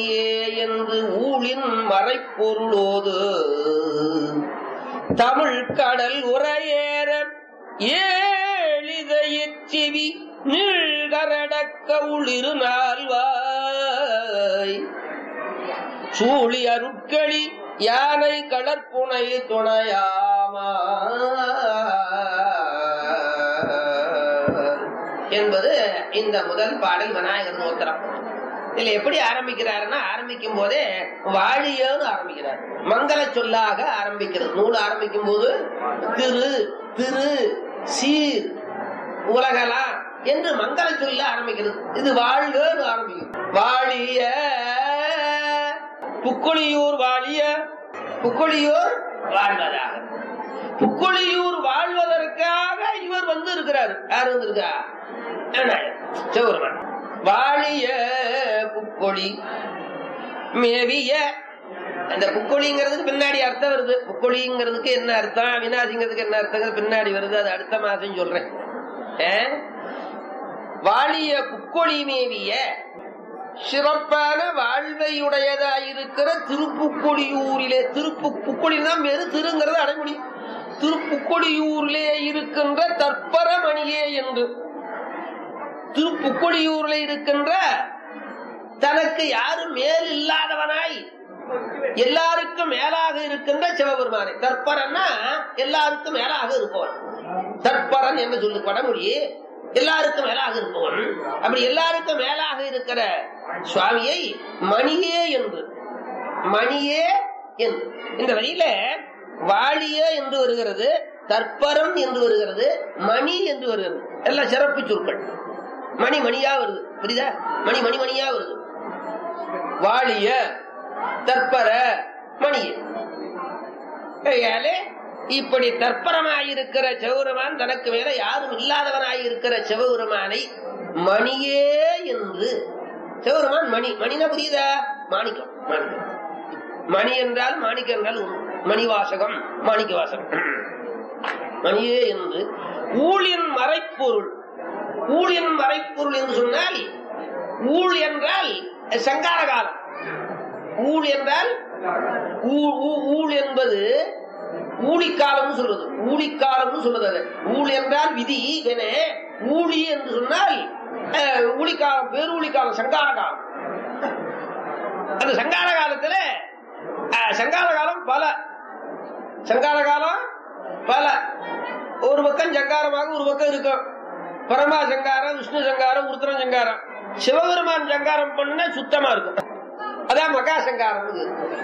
என்று ஊழின் மறைப்பொருளோது தமிழ் கடல் உரையேற ஏழிதையிற் செவி நீழ்கரடக்க உள்ளிரு நால்வாய் சூழி அருட்களி யானை கடற்புனை துணையாமா என்பது இந்த முதல் பாடல் விநாயகர் நோத்திரம் இதுல எப்படி ஆரம்பிக்கிறாருன்னா ஆரம்பிக்கும் போதே வாழியன்னு ஆரம்பிக்கிறார் மங்கள சொல்லாக ஆரம்பிக்கிறது நூல் ஆரம்பிக்கும் போது திரு திரு சீர் உலகலாம் என்று மங்கள சொல்ல ஆரம்பிக்கிறது இது வாழ்கன்னு ஆரம்பிக்கும் வாழிய புக்குழியூர் வாழிய புக்குழியூர் வாழ்வதாக புக்குழியூர் வாழ்வதற்காக இவர் வந்து இருக்கிறார் யார் வந்திருக்கா சிவருமன் வாழிய புக்கொழி மேவிய அந்த புக்கொழிங்கிறதுக்கு பின்னாடி அர்த்தம் வருது புக்கொழிங்கிறதுக்கு என்ன அர்த்தம் அவினாசிங்கிறதுக்கு என்ன அர்த்தம் பின்னாடி வருது அது அடுத்த மாசம் சொல்றேன் வாழிய புக்கொழி மேவிய சிறப்பான வாழ்வையுடையதாயிருக்கிற திருப்புக்கொடியூரிலே திருப்பு புக்கொழி தான் வேறு திருங்கிறது அடைமுடி திருப்புக்கொடியூரிலே இருக்கின்ற தற்பரமணியே என்று திருப்புக்கொடியூரில் இருக்கின்ற தனக்கு யாரும் மேல் இல்லாதவனாய் எல்லாருக்கும் மேலாக இருக்கின்ற சிவபெருமானை தற்பரன்னா எல்லாருக்கும் மேலாக இருப்பவன் தற்பரன் என்று சொல்லு படமொழி எல்லாருக்கும் மேலாக இருப்பவன் அப்படி எல்லாருக்கும் மேலாக இருக்கிற சுவாமியை மணியே என்று மணியே என்று இந்த வழியில வாழிய என்று வருகிறது தற்பரம் என்று வருகிறது மணி என்று வருகிறது எல்லாம் சிறப்பு சொற்கள் மணி மணியா வருது புரியுதா மணி மணி மணியா வருது வாழிய தற்பர மணிய இப்படி தற்பரமாயிருக்கிற சிவபெருமான் தனக்கு மேல யாரும் இல்லாதவனாயிருக்கிற சிவபெருமானை மணியே என்று சிவபெருமான் மணி மணினா புரியுதா மாணிக்கம் மாணிக்கம் மணி என்றால் மாணிக்கம் என்றால் மணிவாசகம் மாணிக்க வாசகம் மணியே என்று ஊழின் மறைப்பொருள் ஊழியன் மறைப்பொருள் என்று சொன்னால் ஊழ் என்றால் சங்கார காலம் ஊழ் என்றால் ஊழ் என்பது ஊழிக்காலம் சொல்றது ஊழிக்காலம் சொல்றது ஊழ் என்றால் விதி என ஊழி என்று சொன்னால் ஊழிக்காலம் பேரூழிக்காலம் சங்கார காலம் அந்த சங்கார காலத்துல சங்கார காலம் பல சங்கார காலம் பல ஒரு பக்கம் சங்காரமாக ஒரு பக்கம் இருக்கும் பரமா சங்காரம் விஷ்ணு சங்காரம் உருத்திரம் சங்காரம் சிவபெருமான் சங்காரம் பண்ண சுத்தமா இருக்கும் அதான் மகா சங்காரம்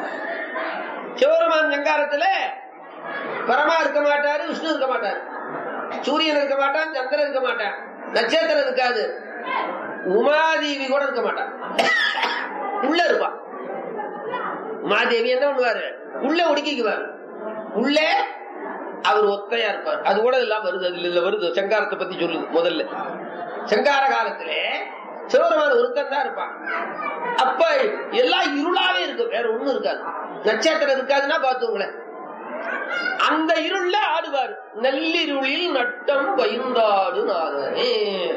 சிவபெருமான் சங்காரத்துல பரமா இருக்க மாட்டாரு விஷ்ணு இருக்க மாட்டாரு சூரியன் இருக்க மாட்டான் சந்திரன் இருக்க மாட்டான் நட்சத்திரம் இருக்காது உமாதேவி கூட இருக்க மாட்டான் உள்ள இருப்பான் உமாதேவி என்ன பண்ணுவாரு உள்ள ஒடுக்கிக்குவாரு உள்ளே அவர் ஒத்தையா இருப்பார் அது கூட எல்லாம் வருது அதுல வருது சங்காரத்தை பத்தி சொல்லுது முதல்ல சங்கார காலத்திலே சிவபெருமான் ஒருத்தன் தான் இருப்பான் அப்ப எல்லாம் இருளாவே இருக்கு வேற ஒண்ணும் இருக்காது நட்சத்திரம் இருக்காதுன்னா பாத்துங்களேன் அந்த இருள்ல ஆடுவார் நள்ளிருளில் நட்டம் வைந்தாடு நாதனே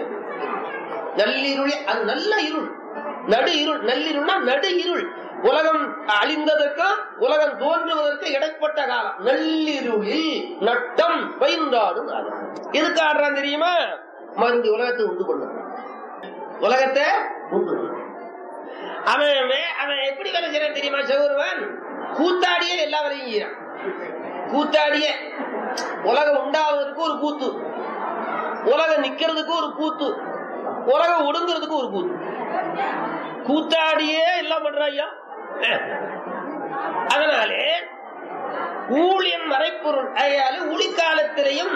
நள்ளிருளி அது நல்ல இருள் நடு இருள் நள்ளிருள்னா நடு இருள் உலகம் அழிந்ததற்கும் உலகம் தோன்றுவதற்கு இடைப்பட்ட காலம் நள்ளிருளில் நட்டம் பைந்தாடும் எதுக்கு ஆடுறான் தெரியுமா மருந்து உலகத்தை உண்டு பண்ண உலகத்தை உண்டு அவன் அவன் எப்படி வேலை செய்யறான் தெரியுமா சிவருவன் கூத்தாடியே எல்லா வேலையும் செய்யறான் கூத்தாடியே உலகம் உண்டாவதற்கு ஒரு கூத்து உலகம் நிக்கிறதுக்கு ஒரு கூத்து உலகம் ஒடுங்கிறதுக்கு ஒரு கூத்து கூத்தாடியே எல்லாம் பண்றாய்யா அதனாலே ஊழியன் மறைப்பொருள் அதையால ஊழிக்காலத்திலையும்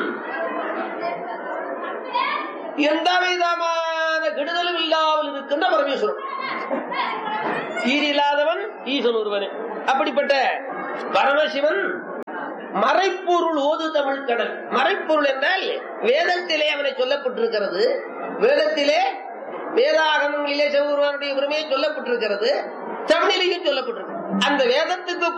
எந்த விதமான கெடுதலும் இல்லாமல் இருக்கின்ற பரமேஸ்வரன் ஈரில்லாதவன் ஈசன் ஒருவன் அப்படிப்பட்ட பரமசிவன் மறைப்பொருள் ஓது தமிழ் கடல் மறைப்பொருள் என்றால் வேதத்திலே அவனை சொல்லப்பட்டிருக்கிறது வேதத்திலே வேதாகமங்களிலே சிவபெருமானுடைய உரிமையை சொல்லப்பட்டிருக்கிறது தமிழிலையும் சொல்லப்பட்டிருக்கு அந்த வேதத்துக்கு